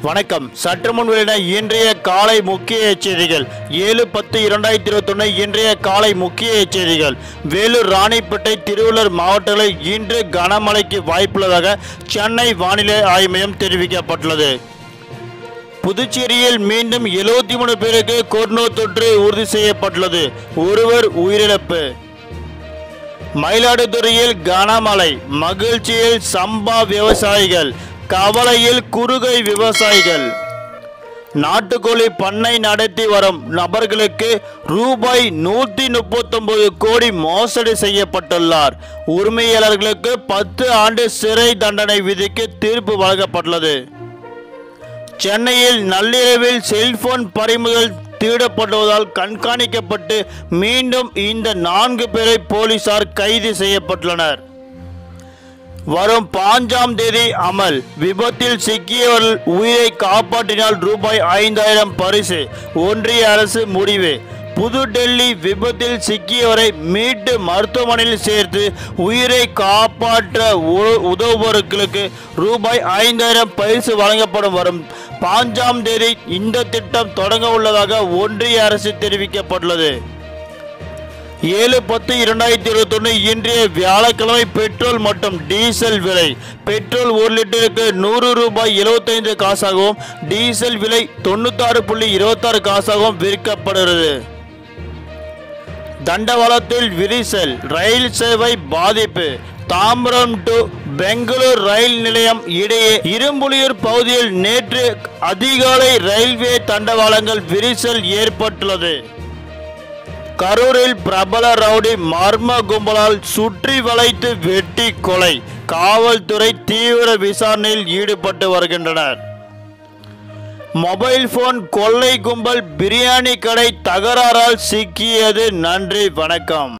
வணக்கம் சற்று முன் வெளியிட இன்றைய காலை முக்கிய செய்திகள் ஏழு பத்து இரண்டாயிரத்தி இருபத்தொன்னு இன்றைய காலை முக்கிய செய்திகள் வேலூர் ராணிப்பேட்டை திருவள்ளூர் மாவட்டங்களில் இன்று கனமழைக்கு வாய்ப்புள்ளதாக சென்னை வானிலை ஆய்வு மையம் தெரிவிக்கப்பட்டுள்ளது புதுச்சேரியில் மீண்டும் 73 மூணு பேருக்கு கொரோனா தொற்று உறுதி செய்யப்பட்டுள்ளது ஒருவர் உயிரிழப்பு மயிலாடுதுறையில் கனமழை மகிழ்ச்சியில் சம்பா விவசாயிகள் கவலையில் குறுகை விவசாயிகள் நாட்டுக்கோழி பண்ணை நடத்தி வரும் நபர்களுக்கு ரூபாய் நூற்றி முப்பத்தொன்பது கோடி மோசடி செய்யப்பட்டுள்ளார் உரிமையாளர்களுக்கு பத்து ஆண்டு சிறை தண்டனை விதிக்கு தீர்ப்பு வழங்கப்பட்டுள்ளது சென்னையில் நள்ளிரவில் செல்போன் பறிமுதல் திருடப்படுவதால் கண்காணிக்கப்பட்டு மீண்டும் இந்த நான்கு பேரை போலீசார் கைது செய்யப்பட்டுள்ளனர் வரும் பாஞ்சாம் தேதி அமல் விபத்தில் சிக்கியவர்கள் உயிரை காப்பாற்றினால் ரூபாய் ஐந்தாயிரம் பரிசு ஒன்றிய அரசு முடிவு புதுடெல்லி விபத்தில் சிக்கியவரை மீட்டு மருத்துவமனையில் சேர்த்து உயிரை காப்பாற்ற உ- உதவுபவர்களுக்கு ரூபாய் ஐந்தாயிரம் பரிசு வழங்கப்படும் வரும் பாஞ்சாம் தேதி இந்த திட்டம் தொடங்க உள்ளதாக ஒன்றிய அரசு தெரிவிக்கப்பட்டுள்ளது ஏழு பத்து இரண்டாயிரத்தி இருபத்தொன்று இன்றைய வியாழக்கிழமை பெட்ரோல் மற்றும் டீசல் விலை பெட்ரோல் ஒரு லிட்டருக்கு நூறு ரூபாய் எழுபத்தைந்து காசாகவும் டீசல் விலை தொண்ணூத்தாறு புள்ளி இருபத்தாறு காசாகவும் விற்கப்படுகிறது தண்டவாளத்தில் விரிசல் ரயில் சேவை பாதிப்பு தாம்பரம் டு பெங்களூர் ரயில் நிலையம் இடையே இரும்புலியூர் பகுதியில் நேற்று அதிகாலை ரயில்வே தண்டவாளங்கள் விரிசல் ஏற்பட்டுள்ளது கரூரில் பிரபல ரவுடி மர்ம கும்பலால் சுற்றி வளைத்து வெட்டி கொலை காவல்துறை தீவிர விசாரணையில் ஈடுபட்டு வருகின்றனர் மொபைல் போன் கொள்ளை கும்பல் பிரியாணி கடை தகராறால் சிக்கியது நன்றி வணக்கம்